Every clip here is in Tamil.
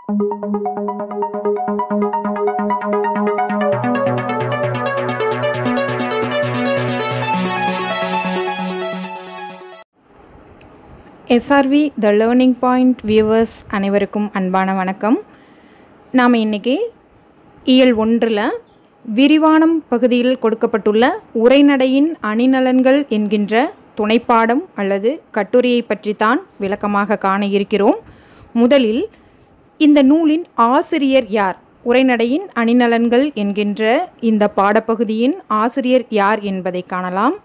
SRV the learning point viewers அனைவருக்கும் அன்பான வணக்கம் நாம் இன்றைக்கி இயல் ஒன்றில் விரிவானம் பகுதியில் கொடுக்கப்பட்டுள்ள உரைநடையின் அணிநலன்கள் என்கின்ற துணைப்பாடம் அல்லது கட்டுரையை பற்றித்தான் விளக்கமாக காண இருக்கிறோம் முதலில் இந்த நூலின் ஆசிரியர் யார் உரைநடையின் அணிநலன்கள் என்கின்ற இந்த பாடப்பகுதியின் ஆசிரியர் யார் என்பதை காணலாம்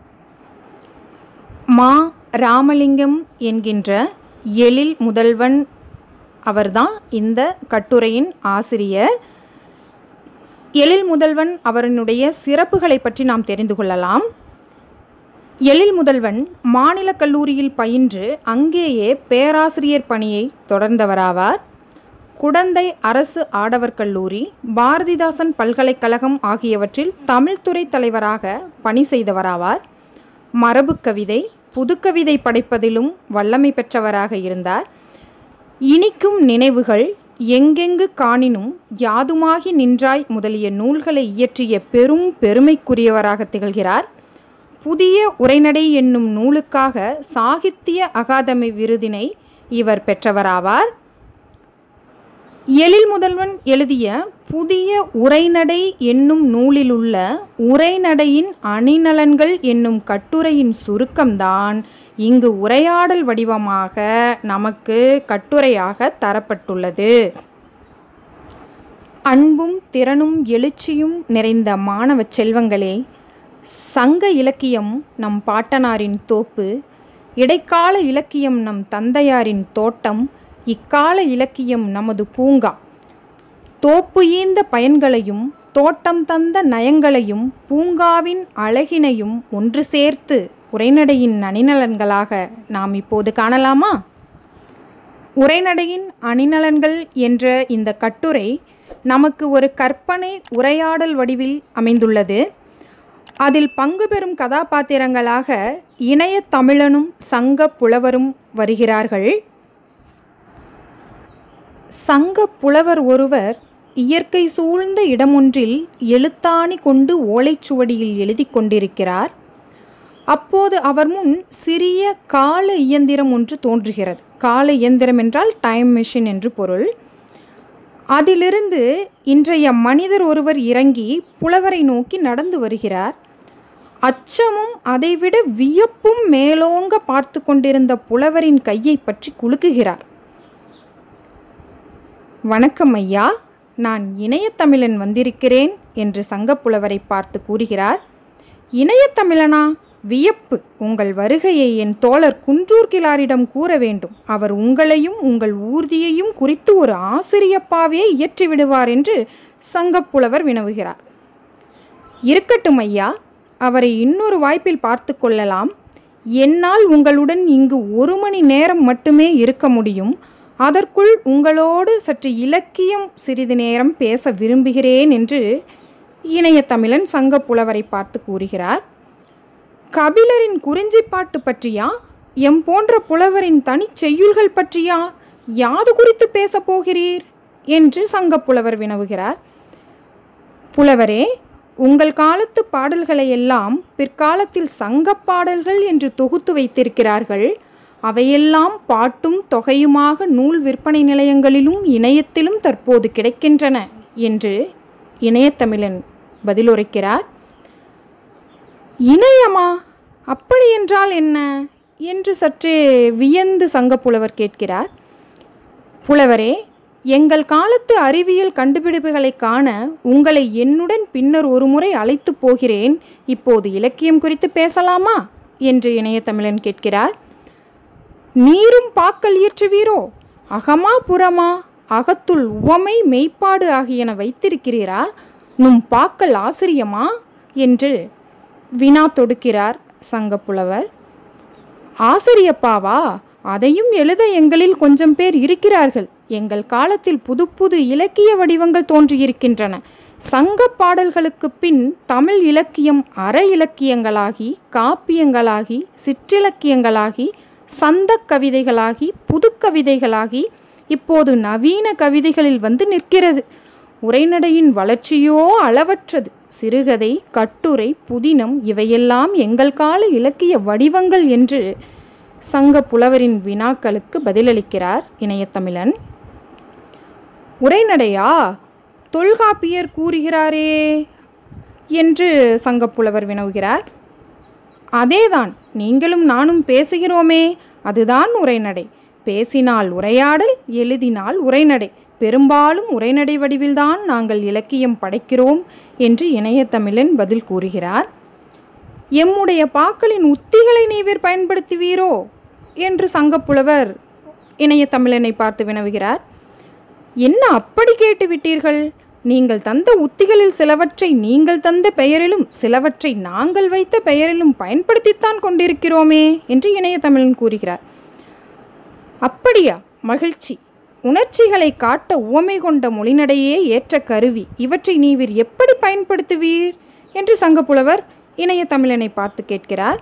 மா ராமலிங்கம் என்கின்ற எழில் முதல்வன் அவர்தான் இந்த கட்டுரையின் ஆசிரியர் எழில் முதல்வன் அவரனுடைய சிறப்புகளை பற்றி நாம் தெரிந்து கொள்ளலாம் எழில் முதல்வன் மாநில கல்லூரியில் பயின்று அங்கேயே பேராசிரியர் பணியை தொடர்ந்தவராவார் குடந்தை அரசு ஆடவர் கல்லூரி பாரதிதாசன் பல்கலைக்கழகம் ஆகியவற்றில் தமிழ்துறை தலைவராக பணி செய்தவராவார் மரபு கவிதை புதுக்கவிதை படைப்பதிலும் வல்லமை பெற்றவராக இருந்தார் இனிக்கும் நினைவுகள் எங்கெங்கு காணினும் யாதுமாகி நின்றாய் முதலிய நூல்களை இயற்றிய பெரும் பெருமைக்குரியவராக திகழ்கிறார் புதிய உரைநடை என்னும் நூலுக்காக சாகித்திய அகாதமி விருதினை இவர் பெற்றவராவார் எழில் முதல்வன் எழுதிய புதிய உரைநடை என்னும் நூலிலுள்ள உரைநடையின் அணிநலன்கள் என்னும் கட்டுரையின் சுருக்கம்தான் இங்கு உரையாடல் வடிவமாக நமக்கு கட்டுரையாக தரப்பட்டுள்ளது அன்பும் திறனும் எழுச்சியும் நிறைந்த மாணவ செல்வங்களே சங்க இலக்கியம் நம் பாட்டனாரின் தோப்பு இடைக்கால இலக்கியம் நம் தந்தையாரின் தோட்டம் இக்கால இலக்கியம் நமது பூங்கா தோப்பு ஈந்த பயன்களையும் தோட்டம் தந்த நயங்களையும் பூங்காவின் அழகினையும் ஒன்று சேர்த்து உரைநடையின் அணிநலன்களாக நாம் இப்போது காணலாமா உரைநடையின் அணிநலன்கள் என்ற இந்த கட்டுரை நமக்கு ஒரு கற்பனை உரையாடல் வடிவில் அமைந்துள்ளது அதில் பங்கு பெறும் கதாபாத்திரங்களாக இணைய தமிழனும் சங்க புலவரும் வருகிறார்கள் சங்க புலவர் ஒருவர் இயற்கை சூழ்ந்த இடமொன்றில் எழுத்தாணி கொண்டு ஓலைச்சுவடியில் எழுதி கொண்டிருக்கிறார் அப்போது அவர் முன் சிறிய கால இயந்திரம் ஒன்று தோன்றுகிறது கால இயந்திரம் என்றால் டைம் மிஷின் என்று பொருள் அதிலிருந்து இன்றைய மனிதர் ஒருவர் இறங்கி புலவரை நோக்கி நடந்து வருகிறார் அச்சமும் அதைவிட வியப்பும் மேலோங்க பார்த்து கொண்டிருந்த புலவரின் கையை பற்றி குலுக்குகிறார் வணக்கம் ஐயா நான் இணையத்தமிழன் வந்திருக்கிறேன் என்று சங்கப்புலவரை பார்த்து கூறுகிறார் இணையத்தமிழனா வியப்பு உங்கள் வருகையை என் தோழர் குன்றூர் கிளாரிடம் கூற வேண்டும் அவர் உங்களையும் உங்கள் ஊர்தியையும் குறித்து ஒரு ஆசிரியப்பாவே இயற்றி விடுவார் என்று சங்கப்புலவர் வினவுகிறார் இருக்கட்டும் ஐயா அவரை இன்னொரு வாய்ப்பில் பார்த்து கொள்ளலாம் என்னால் உங்களுடன் இங்கு ஒரு மணி நேரம் மட்டுமே இருக்க முடியும் அதற்குள் உங்களோடு சற்று இலக்கியம் சிறிது நேரம் பேச விரும்புகிறேன் என்று இணைய தமிழன் சங்க புலவரை பார்த்து கூறுகிறார் கபிலரின் குறிஞ்சிப்பாட்டு பற்றியா எம் போன்ற புலவரின் தனிச் செய்யுள்கள் பற்றியா யாது குறித்து பேசப் போகிறீர் என்று சங்கப்புலவர் வினவுகிறார் புலவரே உங்கள் காலத்து பாடல்களை எல்லாம் பிற்காலத்தில் சங்கப் பாடல்கள் என்று தொகுத்து வைத்திருக்கிறார்கள் அவையெல்லாம் பாட்டும் தொகையுமாக நூல் விற்பனை நிலையங்களிலும் இணையத்திலும் தற்போது கிடைக்கின்றன என்று இணையத்தமிழன் பதிலுரைக்கிறார் இணையமா அப்படி என்றால் என்ன என்று சற்றே வியந்து சங்கப்புலவர் கேட்கிறார் புலவரே எங்கள் காலத்து அறிவியல் கண்டுபிடிப்புகளை காண உங்களை என்னுடன் பின்னர் ஒருமுறை அழைத்து போகிறேன் இப்போது இலக்கியம் குறித்து பேசலாமா என்று இணையத்தமிழன் கேட்கிறார் நீரும் பாக்கள் இயற்றுவீரோ அகமா புறமா அகத்துள் உவமை மெய்ப்பாடு ஆகியன வைத்திருக்கிறீரா நும் பாக்கள் ஆசிரியமா என்று வினா தொடுக்கிறார் சங்கப்புலவர் ஆசிரியப்பாவா அதையும் எழுத எங்களில் கொஞ்சம் பேர் இருக்கிறார்கள் எங்கள் காலத்தில் புது புது இலக்கிய வடிவங்கள் தோன்றியிருக்கின்றன சங்க பாடல்களுக்கு பின் தமிழ் இலக்கியம் அற இலக்கியங்களாகி காப்பியங்களாகி சிற்றிலக்கியங்களாகி சந்த கவிதைகளாகி புதுக்கவிதைகளாகி இப்போது நவீன கவிதைகளில் வந்து நிற்கிறது உரைநடையின் வளர்ச்சியோ அளவற்றது சிறுகதை கட்டுரை புதினம் இவையெல்லாம் எங்கள் கால இலக்கிய வடிவங்கள் என்று சங்க புலவரின் வினாக்களுக்கு பதிலளிக்கிறார் இணையத்தமிழன் உரைநடையா தொல்காப்பியர் கூறுகிறாரே என்று சங்கப்புலவர் வினவுகிறார் அதேதான் நீங்களும் நானும் பேசுகிறோமே அதுதான் உரைநடை பேசினால் உரையாடல் எழுதினால் உரைநடை பெரும்பாலும் உரைநடை வடிவில்தான் நாங்கள் இலக்கியம் படைக்கிறோம் என்று இணையத்தமிழன் பதில் கூறுகிறார் எம்முடைய பாக்களின் உத்திகளை நீவிர் பயன்படுத்துவீரோ என்று சங்கப்புலவர் இணையத்தமிழனை பார்த்து வினவுகிறார் என்ன அப்படி கேட்டு விட்டீர்கள் நீங்கள் தந்த உத்திகளில் சிலவற்றை நீங்கள் தந்த பெயரிலும் சிலவற்றை நாங்கள் வைத்த பெயரிலும் பயன்படுத்தித்தான் கொண்டிருக்கிறோமே என்று இணையத்தமிழன் கூறுகிறார் அப்படியா மகிழ்ச்சி உணர்ச்சிகளை காட்ட உவமை கொண்ட மொழிநடையே ஏற்ற கருவி இவற்றை நீவிர் எப்படி பயன்படுத்துவீர் என்று சங்கப்புலவர் இணையத்தமிழனை பார்த்து கேட்கிறார்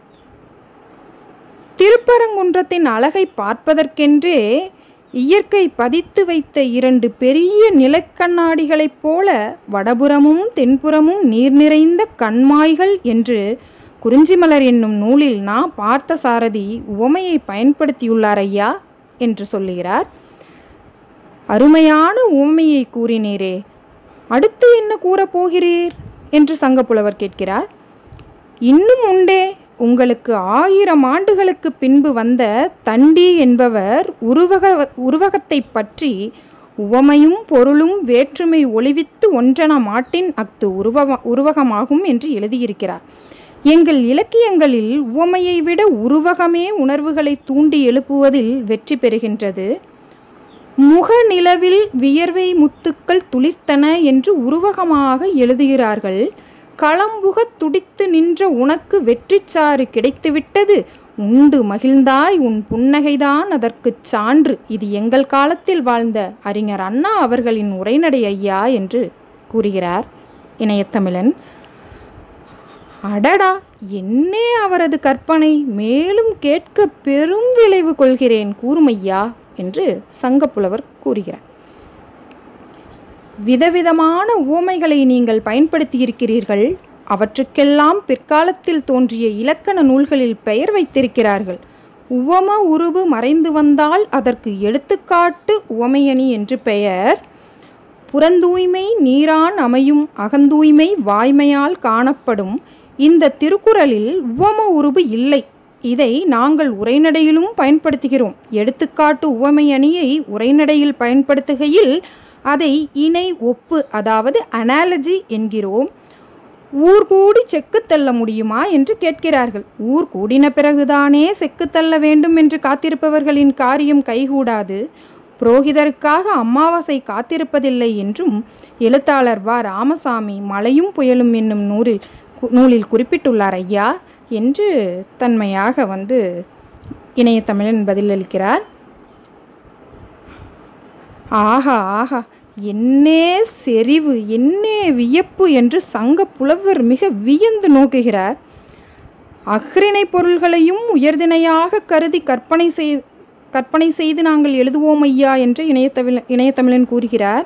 திருப்பரங்குன்றத்தின் அழகை பார்ப்பதற்கென்றே இயற்கை பதித்து வைத்த இரண்டு பெரிய நிலக்கண்ணாடிகளைப் போல வடபுறமும் தென்புறமும் நீர் நிறைந்த கண்மாய்கள் என்று குறிஞ்சிமலர் என்னும் நூலில் நான் பார்த்த சாரதி உவமையை பயன்படுத்தியுள்ளார் ஐயா என்று சொல்லுகிறார் அருமையான உவமையை கூறினீரே அடுத்து என்ன கூறப் போகிறீர் என்று சங்கப்புலவர் கேட்கிறார் இன்னும் உண்டே உங்களுக்கு ஆயிரம் ஆண்டுகளுக்கு பின்பு வந்த தண்டி என்பவர் உருவக உருவகத்தை பற்றி உவமையும் பொருளும் வேற்றுமை ஒளிவித்து ஒன்றன மாட்டின் அஃது உருவ உருவகமாகும் என்று எழுதியிருக்கிறார் எங்கள் இலக்கியங்களில் உவமையை விட உருவகமே உணர்வுகளை தூண்டி எழுப்புவதில் வெற்றி பெறுகின்றது முகநிலவில் வியர்வை முத்துக்கள் துளிர்த்தன என்று உருவகமாக எழுதுகிறார்கள் களம்புகத் துடித்து நின்ற உனக்கு வெற்றிச்சாறு கிடைத்துவிட்டது உண்டு மகிழ்ந்தாய் உன் புன்னகைதான் அதற்குச் சான்று இது எங்கள் காலத்தில் வாழ்ந்த அறிஞர் அண்ணா அவர்களின் உரைநடை ஐயா என்று கூறுகிறார் இணையத்தமிழன் அடடா என்னே அவரது கற்பனை மேலும் கேட்க பெரும் விளைவு கொள்கிறேன் கூறுமையா என்று சங்கப்புலவர் கூறுகிறார் விதவிதமான உவமைகளை நீங்கள் பயன்படுத்தியிருக்கிறீர்கள் அவற்றுக்கெல்லாம் பிற்காலத்தில் தோன்றிய இலக்கண நூல்களில் பெயர் வைத்திருக்கிறார்கள் உவம உருவு மறைந்து வந்தால் அதற்கு எடுத்துக்காட்டு உவமையணி என்று பெயர் புறந்தூய்மை நீரான் அமையும் அகந்தூய்மை வாய்மையால் காணப்படும் இந்த திருக்குறளில் உவம உருவு இல்லை இதை நாங்கள் உரைநடையிலும் பயன்படுத்துகிறோம் எடுத்துக்காட்டு உவமை அணியை உரைநடையில் பயன்படுத்துகையில் அதை இணை ஒப்பு அதாவது அனாலஜி என்கிறோம் ஊர் கூடி செக்கு தள்ள முடியுமா என்று கேட்கிறார்கள் ஊர் கூடின பிறகுதானே செக்கு தள்ள வேண்டும் என்று காத்திருப்பவர்களின் காரியம் கைகூடாது புரோகிதருக்காக அமாவாசை காத்திருப்பதில்லை என்றும் எழுத்தாளர் வ ராமசாமி மலையும் புயலும் என்னும் நூலில் நூலில் குறிப்பிட்டுள்ளார் ஐயா என்று தன்மையாக வந்து இணையத்தமிழன் பதிலளிக்கிறார் ஆஹா ஆஹா என்னே செறிவு என்னே வியப்பு என்று சங்க புலவர் மிக வியந்து நோக்குகிறார் அஃறிணை பொருள்களையும் உயர்திணையாக கருதி கற்பனை செய் கற்பனை செய்து நாங்கள் எழுதுவோம் ஐயா என்று இணையத்தமிழ் இணையத்தமிழன் கூறுகிறார்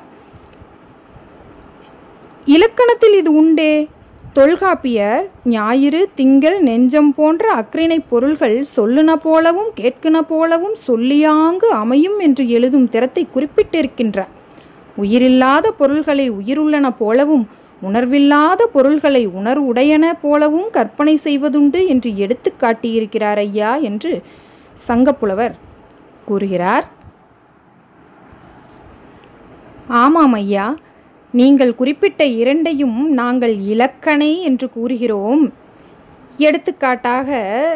இலக்கணத்தில் இது உண்டே தொல்காப்பியர் ஞாயிறு திங்கள் நெஞ்சம் போன்ற அக்ரிணை பொருள்கள் சொல்லுன போலவும் கேட்குன போலவும் சொல்லியாங்கு அமையும் என்று எழுதும் திறத்தை குறிப்பிட்டிருக்கின்றார் உயிரில்லாத பொருள்களை உயிருள்ளன போலவும் உணர்வில்லாத பொருள்களை உணர்வுடையன போலவும் கற்பனை செய்வதுண்டு என்று எடுத்து காட்டியிருக்கிறார் ஐயா என்று சங்கப்புலவர் கூறுகிறார் ஆமாம் ஐயா நீங்கள் குறிப்பிட்ட இரண்டையும் நாங்கள் இலக்கணை என்று கூறுகிறோம் எடுத்துக்காட்டாக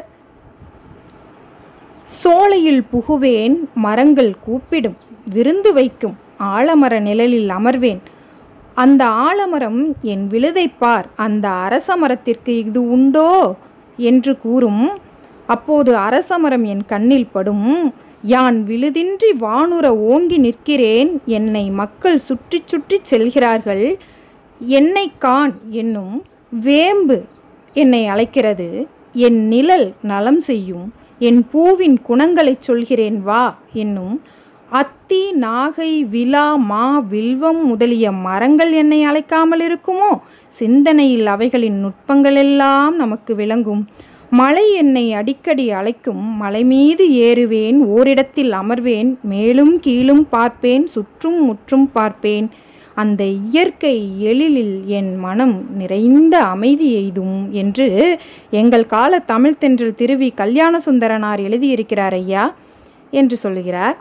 சோலையில் புகுவேன் மரங்கள் கூப்பிடும் விருந்து வைக்கும் ஆலமர நிழலில் அமர்வேன் அந்த ஆலமரம் என் விழுதை பார் அந்த அரச மரத்திற்கு இது உண்டோ என்று கூறும் அப்போது அரசமரம் என் கண்ணில் படும் யான் விழுதின்றி வானுர ஓங்கி நிற்கிறேன் என்னை மக்கள் சுற்றி சுற்றி செல்கிறார்கள் என்னை கான் என்னும் வேம்பு என்னை அழைக்கிறது என் நிழல் நலம் செய்யும் என் பூவின் குணங்களைச் சொல்கிறேன் வா என்னும் அத்தி நாகை விலா மா வில்வம் முதலிய மரங்கள் என்னை அழைக்காமல் இருக்குமோ சிந்தனையில் அவைகளின் நுட்பங்களெல்லாம் நமக்கு விளங்கும் மலை என்னை அடிக்கடி அழைக்கும் மலை மீது ஏறுவேன் ஓரிடத்தில் அமர்வேன் மேலும் கீழும் பார்ப்பேன் சுற்றும் முற்றும் பார்ப்பேன் அந்த இயற்கை எழிலில் என் மனம் நிறைந்த அமைதி எய்தும் என்று எங்கள் கால தமிழ் தென்றல் திருவி கல்யாண சுந்தரனார் எழுதியிருக்கிறார் ஐயா என்று சொல்லுகிறார்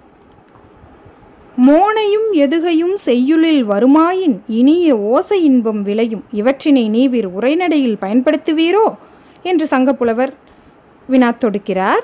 மோனையும் எதுகையும் செய்யுளில் வருமாயின் இனிய ஓசை இன்பம் விளையும் இவற்றினை நீவிர் உரைநடையில் பயன்படுத்துவீரோ என்று சங்கப்புலவர் வினா தொடுக்கிறார்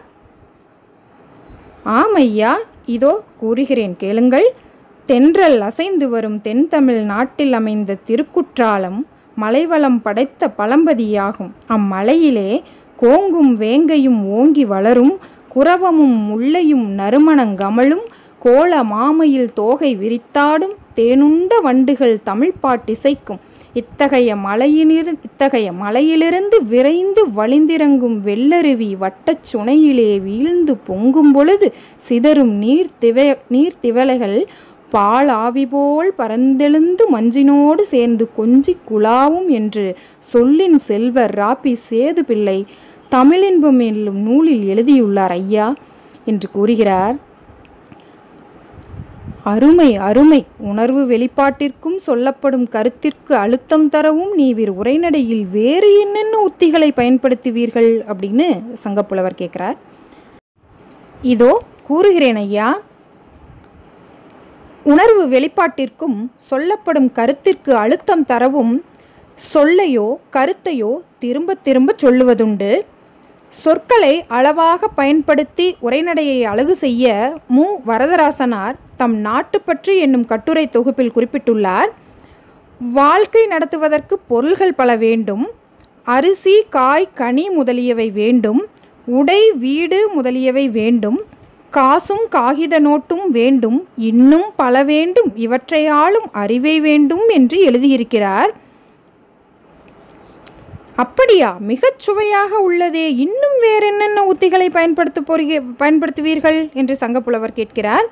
ஆம் ஐயா இதோ கூறுகிறேன் கேளுங்கள் தென்றல் அசைந்து வரும் தென்தமிழ் நாட்டில் அமைந்த திருக்குற்றாலம் மலைவளம் படைத்த பழம்பதியாகும் அம்மலையிலே கோங்கும் வேங்கையும் ஓங்கி வளரும் குரவமும் முல்லையும் நறுமணங்கமழும் கோல மாமையில் தோகை விரித்தாடும் தேனுண்ட வண்டுகள் தமிழ் பாட்டிசைக்கும் இத்தகைய மலையிலிரு இத்தகைய மலையிலிருந்து விரைந்து வழிந்திறங்கும் வெள்ளருவி வட்டச் சுனையிலே வீழ்ந்து பொங்கும் பொழுது சிதறும் நீர் திவ நீர்த்திவலைகள் பால் ஆவி போல் பறந்தெழுந்து மஞ்சினோடு சேர்ந்து கொஞ்சி குழாவும் என்று சொல்லின் செல்வர் ராப்பி சேது பிள்ளை தமிழின்பம் என்னும் நூலில் எழுதியுள்ளார் ஐயா என்று கூறுகிறார் அருமை அருமை உணர்வு வெளிப்பாட்டிற்கும் சொல்லப்படும் கருத்திற்கு அழுத்தம் தரவும் நீவிர் உரைநடையில் வேறு என்னென்ன உத்திகளை பயன்படுத்துவீர்கள் அப்படின்னு சங்கப்புலவர் கேட்குறார் இதோ கூறுகிறேன் ஐயா உணர்வு வெளிப்பாட்டிற்கும் சொல்லப்படும் கருத்திற்கு அழுத்தம் தரவும் சொல்லையோ கருத்தையோ திரும்ப திரும்ப சொல்லுவதுண்டு சொற்களை அளவாக பயன்படுத்தி உரைநடையை அழகு செய்ய மு வரதராசனார் தம் நாட்டுப்பற்று என்னும் கட்டுரை தொகுப்பில் குறிப்பிட்டுள்ளார் வாழ்க்கை நடத்துவதற்கு பொருள்கள் பல வேண்டும் அரிசி காய் கனி முதலியவை வேண்டும் உடை வீடு முதலியவை வேண்டும் காசும் காகித நோட்டும் வேண்டும் இன்னும் பல வேண்டும் இவற்றை ஆளும் அறிவை வேண்டும் என்று எழுதியிருக்கிறார் அப்படியா மிகச் சுவையாக உள்ளதே இன்னும் வேற என்னென்ன உத்திகளை பயன்படுத்த போறீங்க பயன்படுத்துவீர்கள் என்று சங்கப்புலவர் கேட்கிறார்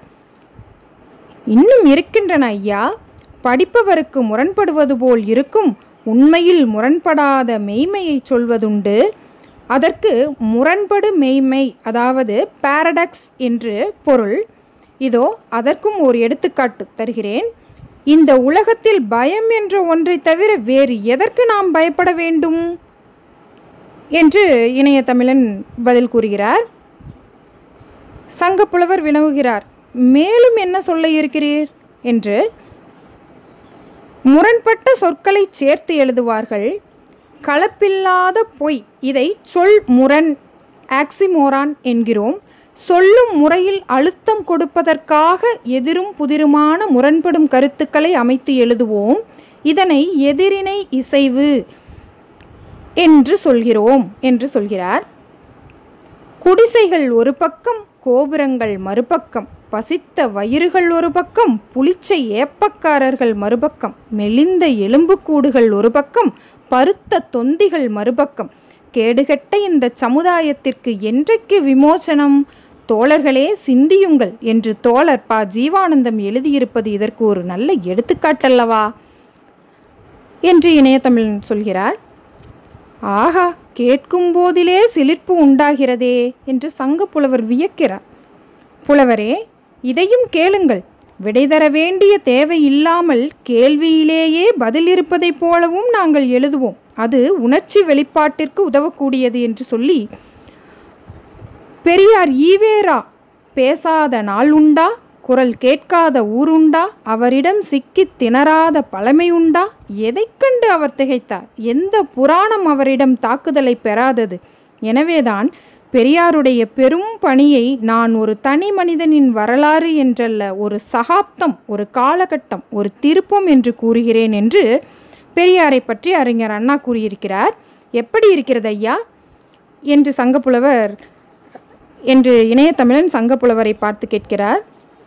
இன்னும் இருக்கின்றன ஐயா படிப்பவருக்கு முரண்படுவது போல் இருக்கும் உண்மையில் முரண்படாத மெய்மையை சொல்வதுண்டு அதற்கு முரண்படு மெய்மை அதாவது பாரடாக்ஸ் என்று பொருள் இதோ அதற்கும் ஒரு எடுத்துக்காட்டு தருகிறேன் இந்த உலகத்தில் பயம் என்ற ஒன்றை தவிர வேறு எதற்கு நாம் பயப்பட வேண்டும் என்று இணைய தமிழன் பதில் கூறுகிறார் சங்கப்புலவர் வினவுகிறார் மேலும் என்ன சொல்ல இருக்கிறீர் என்று முரண்பட்ட சொற்களை சேர்த்து எழுதுவார்கள் கலப்பில்லாத பொய் இதை சொல் முரண் ஆக்சிமோரான் என்கிறோம் சொல்லும் முறையில் அழுத்தம் கொடுப்பதற்காக எதிரும் புதிருமான முரண்படும் கருத்துக்களை அமைத்து எழுதுவோம் இதனை எதிரினை இசைவு என்று சொல்கிறோம் என்று சொல்கிறார் குடிசைகள் ஒரு பக்கம் கோபுரங்கள் மறுபக்கம் பசித்த வயிறுகள் ஒரு பக்கம் புளிச்சை ஏப்பக்காரர்கள் மறுபக்கம் மெலிந்த எலும்புக்கூடுகள் ஒரு பக்கம் பருத்த தொந்திகள் மறுபக்கம் கேடுகெட்ட இந்த சமுதாயத்திற்கு என்றைக்கு விமோசனம் தோழர்களே சிந்தியுங்கள் என்று தோழர் பா ஜீவானந்தம் எழுதியிருப்பது இதற்கு ஒரு நல்ல எடுத்துக்காட்டல்லவா என்று இணையத்தமிழன் சொல்கிறார் ஆகா கேட்கும் போதிலே சிலிர்ப்பு உண்டாகிறதே என்று சங்க புலவர் வியக்கிறார் புலவரே இதையும் கேளுங்கள் விடை தர வேண்டிய தேவை இல்லாமல் கேள்வியிலேயே பதில் இருப்பதைப் போலவும் நாங்கள் எழுதுவோம் அது உணர்ச்சி வெளிப்பாட்டிற்கு உதவக்கூடியது என்று சொல்லி பெரியார் ஈவேரா பேசாத நாள் உண்டா குரல் கேட்காத ஊருண்டா அவரிடம் சிக்கித் திணறாத பழமை உண்டா எதைக் கண்டு அவர் திகைத்தார் எந்த புராணம் அவரிடம் தாக்குதலை பெறாதது எனவேதான் பெரியாருடைய பெரும் பணியை நான் ஒரு தனி மனிதனின் வரலாறு என்றல்ல ஒரு சகாப்தம் ஒரு காலகட்டம் ஒரு திருப்பம் என்று கூறுகிறேன் என்று பெரியாரை பற்றி அறிஞர் அண்ணா கூறியிருக்கிறார் எப்படி இருக்கிறது ஐயா என்று சங்கப்புலவர் என்று இணையத்தமிழன் சங்கப்புலவரை பார்த்து கேட்கிறார்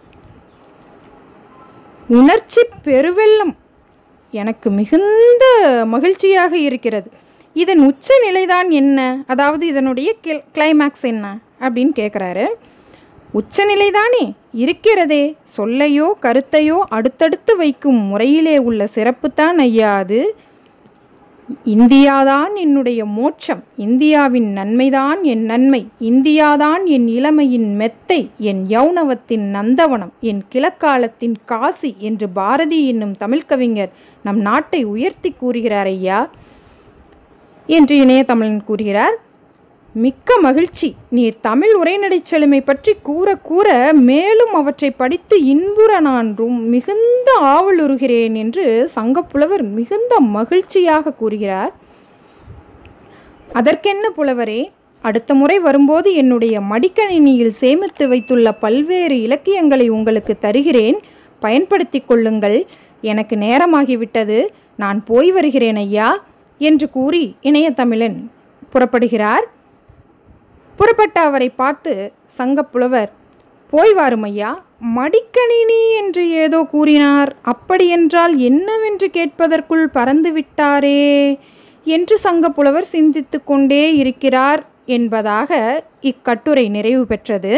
உணர்ச்சி பெருவெள்ளம் எனக்கு மிகுந்த மகிழ்ச்சியாக இருக்கிறது இதன் உச்ச நிலைதான் என்ன அதாவது இதனுடைய கிளைமேக்ஸ் என்ன அப்படின்னு கேட்குறாரு உச்சநிலைதானே இருக்கிறதே சொல்லையோ கருத்தையோ அடுத்தடுத்து வைக்கும் முறையிலே உள்ள சிறப்புத்தான் ஐயா அது இந்தியாதான் என்னுடைய மோட்சம் இந்தியாவின் நன்மைதான் என் நன்மை இந்தியாதான் என் இளமையின் மெத்தை என் யௌனவத்தின் நந்தவனம் என் கிழக்காலத்தின் காசி என்று பாரதி என்னும் தமிழ் கவிஞர் நம் நாட்டை உயர்த்தி கூறுகிறார் ஐயா என்று இணையதமிழன் கூறுகிறார் மிக்க மகிழ்ச்சி நீர் தமிழ் உரைநடைச் செழுமை பற்றி கூற கூற மேலும் அவற்றை படித்து இன்புற நான் ரொம்- மிகுந்த ஆவலுறுகிறேன் என்று சங்கப்புலவர் மிகுந்த மகிழ்ச்சியாக கூறுகிறார் அதற்கென்ன புலவரே அடுத்த முறை வரும்போது என்னுடைய மடிக்கணினியில் சேமித்து வைத்துள்ள பல்வேறு இலக்கியங்களை உங்களுக்கு தருகிறேன் பயன்படுத்திக் கொள்ளுங்கள் எனக்கு நேரமாகிவிட்டது நான் போய் வருகிறேன் ஐயா என்று கூறி இணையதமிழன் புறப்படுகிறார் புறப்பட்ட அவரை பார்த்து சங்கப்புலவர் போய் வாரும் ஐயா மடிக்கணினி என்று ஏதோ கூறினார் அப்படியென்றால் என்னவென்று கேட்பதற்குள் பறந்து விட்டாரே என்று சங்கப்புலவர் சிந்தித்து கொண்டே இருக்கிறார் என்பதாக இக்கட்டுரை நிறைவு பெற்றது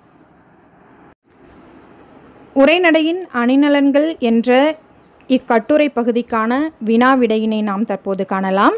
உரைநடையின் அணிநலன்கள் என்ற இக்கட்டுரை பகுதிக்கான வினா விடையினை நாம் தற்போது காணலாம்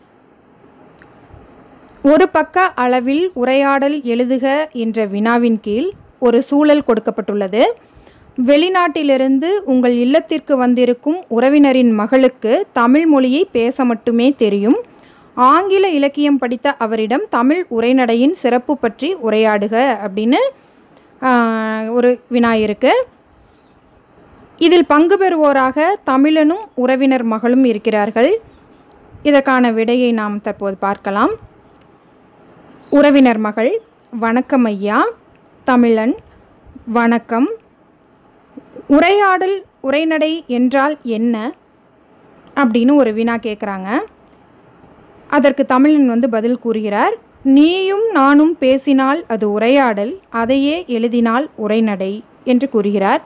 ஒரு பக்க அளவில் உரையாடல் எழுதுக என்ற வினாவின் கீழ் ஒரு சூழல் கொடுக்கப்பட்டுள்ளது வெளிநாட்டிலிருந்து உங்கள் இல்லத்திற்கு வந்திருக்கும் உறவினரின் மகளுக்கு தமிழ் மொழியை பேச மட்டுமே தெரியும் ஆங்கில இலக்கியம் படித்த அவரிடம் தமிழ் உரைநடையின் சிறப்பு பற்றி உரையாடுக அப்படின்னு ஆஹ், ஒரு வினா இருக்கு இதில் பங்கு பெறுவோராக தமிழனும் உறவினர் மகளும் இருக்கிறார்கள் இதற்கான விடையை நாம் தற்போது பார்க்கலாம் உறவினர் மகள் வணக்கம் ஐயா தமிழன் வணக்கம் உரையாடல் உரைநடை என்றால் என்ன அப்படின்னு ஒரு வினா கேட்குறாங்க அதற்கு தமிழன் வந்து பதில் கூறுகிறார் நீயும் நானும் பேசினால் அது உரையாடல் அதையே எழுதினால் உரைநடை என்று கூறுகிறார்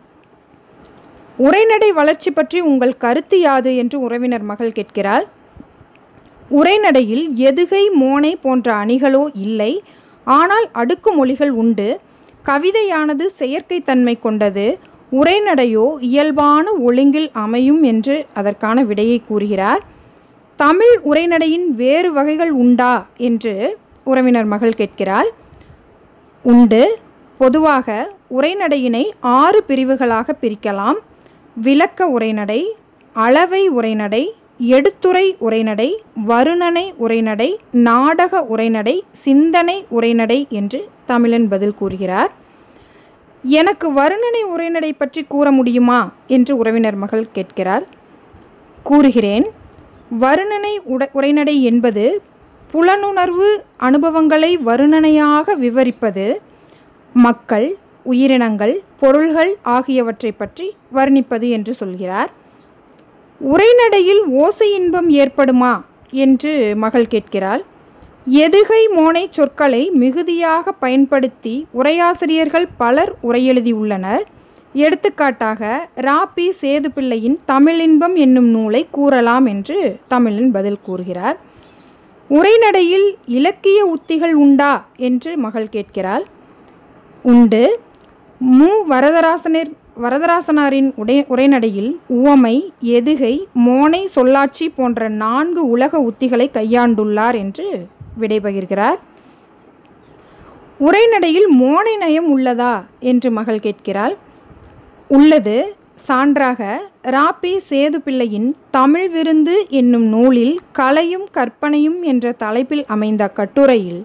உரைநடை வளர்ச்சி பற்றி உங்கள் கருத்து யாது என்று உறவினர் மகள் கேட்கிறாள் உரைநடையில் எதுகை மோனை போன்ற அணிகளோ இல்லை ஆனால் அடுக்கு மொழிகள் உண்டு கவிதையானது செயற்கைத்தன்மை கொண்டது உரைநடையோ இயல்பான ஒழுங்கில் அமையும் என்று அதற்கான விடையை கூறுகிறார் தமிழ் உரைநடையின் வேறு வகைகள் உண்டா என்று உறவினர் மகள் கேட்கிறாள் உண்டு பொதுவாக உரைநடையினை ஆறு பிரிவுகளாக பிரிக்கலாம் விளக்க உரைநடை அளவை உரைநடை எடுத்துரை உரைநடை வருணனை உரைநடை நாடக உரைநடை சிந்தனை உரைநடை என்று தமிழன் பதில் கூறுகிறார் எனக்கு வருணனை உரைநடை பற்றி கூற முடியுமா என்று உறவினர் மகள் கேட்கிறார் கூறுகிறேன் வருணனை உட உரைநடை என்பது புலனுணர்வு அனுபவங்களை வருணனையாக விவரிப்பது மக்கள் உயிரினங்கள் பொருள்கள் ஆகியவற்றை பற்றி வர்ணிப்பது என்று சொல்கிறார் உரைநடையில் ஓசை இன்பம் ஏற்படுமா என்று மகள் கேட்கிறாள் எதுகை மோனை சொற்களை மிகுதியாக பயன்படுத்தி உரையாசிரியர்கள் பலர் உரையெழுதியுள்ளனர் எடுத்துக்காட்டாக ராபி சேதுப்பிள்ளையின் தமிழின்பம் என்னும் நூலை கூறலாம் என்று தமிழன் பதில் கூறுகிறார் உரைநடையில் இலக்கிய உத்திகள் உண்டா என்று மகள் கேட்கிறாள் உண்டு மு வரதராசனர் வரதராசனாரின் உடை உரைநடையில் உவமை எதுகை மோனை சொல்லாட்சி போன்ற நான்கு உலக உத்திகளை கையாண்டுள்ளார் என்று விடைபகிர்கிறார் உரைநடையில் மோனை நயம் உள்ளதா என்று மகள் கேட்கிறாள் உள்ளது சான்றாக ராபி சேதுப்பிள்ளையின் தமிழ் விருந்து என்னும் நூலில் கலையும் கற்பனையும் என்ற தலைப்பில் அமைந்த கட்டுரையில்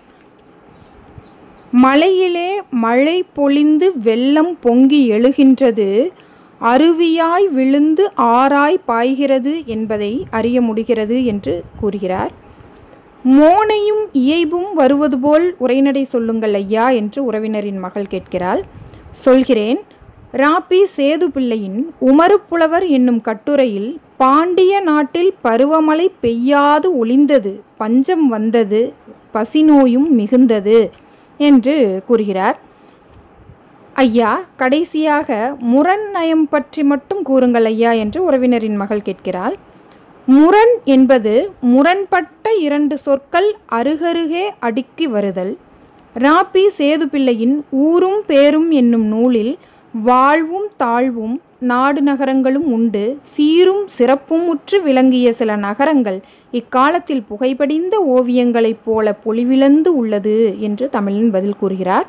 மலையிலே மழை பொழிந்து வெள்ளம் பொங்கி எழுகின்றது அருவியாய் விழுந்து ஆராய் பாய்கிறது என்பதை அறிய முடிகிறது என்று கூறுகிறார் மோனையும் இயைபும் வருவது போல் உரைநடை சொல்லுங்கள் ஐயா என்று உறவினரின் மகள் கேட்கிறாள் சொல்கிறேன் ராபி சேது பிள்ளையின் உமறுப்புலவர் என்னும் கட்டுரையில் பாண்டிய நாட்டில் பருவமழை பெய்யாது ஒளிந்தது பஞ்சம் வந்தது பசிநோயும் மிகுந்தது என்று கூறுகிறார் ஐயா கடைசியாக முரண் நயம் பற்றி மட்டும் கூறுங்கள் ஐயா என்று உறவினரின் மகள் கேட்கிறாள் முரண் என்பது முரண்பட்ட இரண்டு சொற்கள் அருகருகே அடுக்கி வருதல் ராபி சேதுப்பிள்ளையின் ஊரும் பேரும் என்னும் நூலில் வாழ்வும் தாழ்வும் நாடு நகரங்களும் உண்டு சீரும் சிறப்பும் உற்று விளங்கிய சில நகரங்கள் இக்காலத்தில் புகைபடிந்த ஓவியங்களைப் போல பொலிவிழந்து உள்ளது என்று தமிழன் பதில் கூறுகிறார்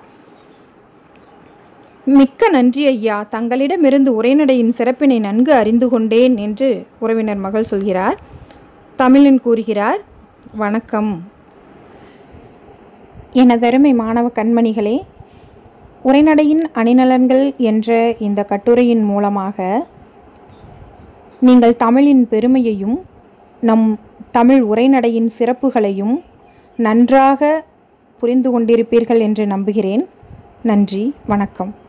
மிக்க நன்றி ஐயா தங்களிடமிருந்து உரைநடையின் சிறப்பினை நன்கு அறிந்து கொண்டேன் என்று உறவினர் மகள் சொல்கிறார் தமிழன் கூறுகிறார் வணக்கம் எனதருமை மாணவ கண்மணிகளே உரைநடையின் அணிநலன்கள் என்ற இந்த கட்டுரையின் மூலமாக நீங்கள் தமிழின் பெருமையையும் நம் தமிழ் உரைநடையின் சிறப்புகளையும் நன்றாக புரிந்து கொண்டிருப்பீர்கள் என்று நம்புகிறேன் நன்றி வணக்கம்